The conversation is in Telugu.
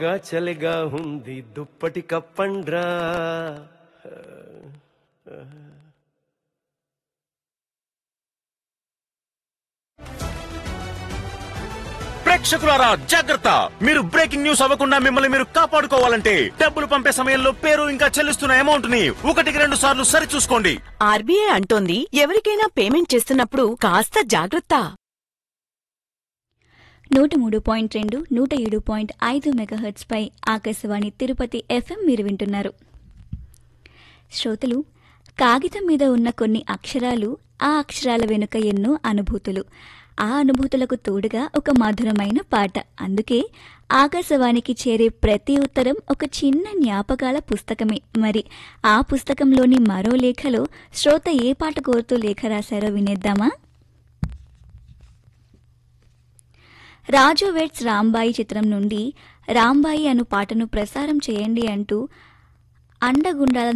గా చలిగా ఉంది దుప్పటి కప్పండ్రా ప్రేక్షకులారా జాగ్రత్త మీరు బ్రేకింగ్ న్యూస్ అవ్వకుండా మిమ్మల్ని మీరు కాపాడుకోవాలంటే డబ్బులు పంపే సమయంలో పేరు ఇంకా చెల్లిస్తున్న అమౌంట్ ని ఒకటికి రెండు సార్లు సరి చూసుకోండి ఆర్బీఐ అంటోంది ఎవరికైనా పేమెంట్ చేస్తున్నప్పుడు కాస్త జాగ్రత్త నూట మూడు పాయింట్ రెండు నూట ఏడు పాయింట్ ఐదు మెగాహెర్ట్స్ పై ఆకాశవాణి తిరుపతి ఎఫ్ఎం మీరు వింటున్నారు శ్రోతలు కాగితం మీద ఉన్న కొన్ని అక్షరాలు ఆ అక్షరాల వెనుక ఎన్నో అనుభూతులు ఆ అనుభూతులకు తోడుగా ఒక మధురమైన పాట అందుకే ఆకాశవాణికి చేరే ప్రతి ఉత్తరం ఒక చిన్న జ్ఞాపకాల పుస్తకమే మరి ఆ పుస్తకంలోని మరో లేఖలో శ్రోత ఏ పాట కోరుతూ లేఖ రాశారో వినేద్దామా రాజు వెట్స్ రాంబాయి చిత్రం నుండి రాంబాయి అను పాటను ప్రసారం చేయండి అంటూ అండగుండాల